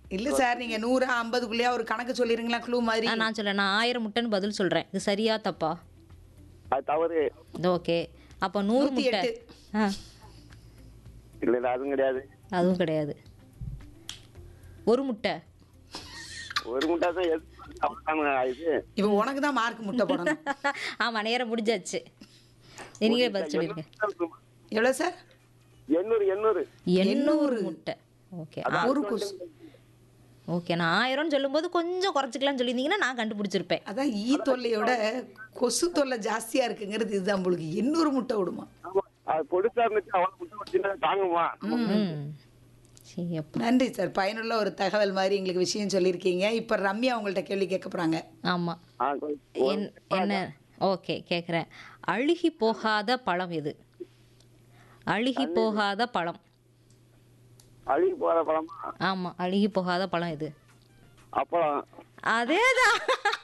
இல்ல சார் நீங்க நூறு ஐம்பதுக்குள்ளேயே ஒரு கணக்கு சொல்லிருங்களா க்ளூ மாதிரி ஆ, நான் சொல்றேன் நான் ஆயிரம் முட்டைன்னு பதில் சொல்றேன் இது சரியா தப்பா அது தவறு இது ஓகே அப்போ நூறு நூத்தி முட்டை எட்டு. ஆ இல்ல இல்ல அதுவும் கிடையாது அதுவும் கிடையாது ஒரு முட்டை ஒரு முட்டை தான் எது தவறான இது இப்போ உனக்கு தான் மார்க் முட்டை போடணும் ஆமா நேரம் முடிஞ்சாச்சு நீங்களே பதில் சொல்லிருங்க எவ்வளவு சார் எண்ணூறு எண்ணூறு எண்ணூறு முட்டை ஓகே ஒரு கொசு ஓகே நான் ஆயிரம்னு சொல்லும்போது கொஞ்சம் குறைச்சிக்கலாம்னு சொல்லியிருந்தீங்கன்னா நான் கண்டுபிடிச்சிருப்பேன் அதான் ஈ தொல்லையோட கொசு தொல்லை ஜாஸ்தியா இருக்குங்கிறது இதுதான் உங்களுக்கு எண்ணூறு முட்டை விடுமா ஆமா அது கொடுத்தா இருந்துச்சு அவன் முட்டை வச்சுன்னா தாங்குமா ம் சரி அப்போ நன்றி சார் பயனுள்ள ஒரு தகவல் மாதிரி எங்களுக்கு விஷயம் சொல்லியிருக்கீங்க இப்போ ரம்யா உங்கள்ட்ட கேள்வி கேட்க போறாங்க ஆமாம் ஆ, கொஞ்சம் என் என்ன ஓகே கேட்குறேன் அழுகி போகாத பழம் எது அழுகி போகாத பழம் அழுகி போற பழமா ஆமாம் அழுகி போகாத பழம் எது அப்பளம் அதேதான்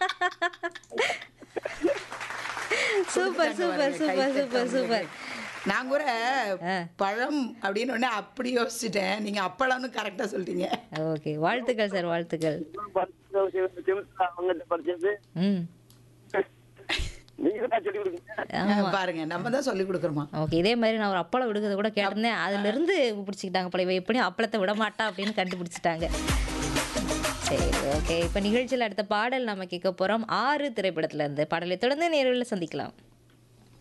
super super super super super நான் கூட பழம் அப்படின்னு உடனே அப்படி யோசிச்சுட்டேன் நீங்க அப்பளம்னு கரெக்டா சொல்லிட்டீங்க ஓகே வாழ்த்துக்கள் சார் வாழ்த்துக்கள் அவங்ககிட்ட படிச்சது ம் நீங்க தான் சொல்லி கொடுங்க பாருங்க நம்ம தான் சொல்லி கொடுக்குறோமா ஓகே இதே மாதிரி நான் ஒரு அப்பளம் விடுக்கிறத கூட கேட்டிருந்தேன் அதுலேருந்து பிடிச்சிக்கிட்டாங்க போல இவ எப்படி அப்பளத்தை விட மாட்டா அப்படின்னு கண்டுபிடிச்சிட்டாங்க சரி ஓகே இப்போ நிகழ்ச்சியில் அடுத்த பாடல் நம்ம கேட்க போகிறோம் ஆறு திரைப்படத்துல இருந்து பாடலை தொடர்ந்து நேரில் சந்திக்கலாம்